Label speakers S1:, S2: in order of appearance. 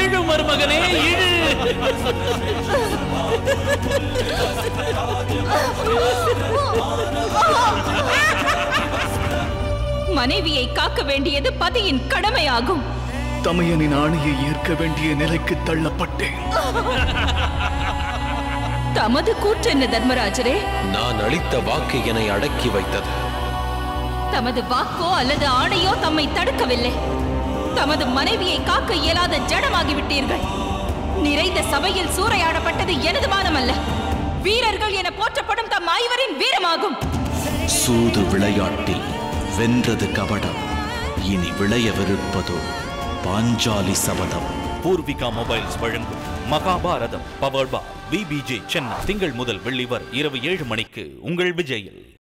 S1: இழு மருமகனே இழு
S2: மனைவியை காக்க வேண்டியது பதியின் கடமையாகும்
S3: தமையனின் ஆணையை ஏற்க வேண்டிய நிலைக்கு தள்ளப்பட்டேன்
S2: தமது கூற்றென்ன தர்மராஜரே
S4: நான் அளித்த வாக்கு என்னை அடக்கி வைத்தது
S2: தமது வாக்கோ அல்லது ஆணையோ தம்மை தடுக்கவில்லை தமது மனைவியை காக்க இயலாத ஜடமாகிவிட்டீர்கள் நிறைந்த சபையில் சூறையாடப்பட்டது எனது மானம் அல்ல வீரர்கள் என போற்றப்படும் தம் ஐவரின் வீரமாகும்
S5: சூது விளையாட்டில் வென்றது கபடம் இனி விளையவிருப்பதோ பாஞ்சாலி சபதம்
S6: பூர்விகா மொபைல்ஸ் வழங்கும் Mahabharatham powered by VBJ Chennai திங்கள் முதல் வெள்ளி வரை இரவு ஏழு மணிக்கு உங்கள் விஜயில்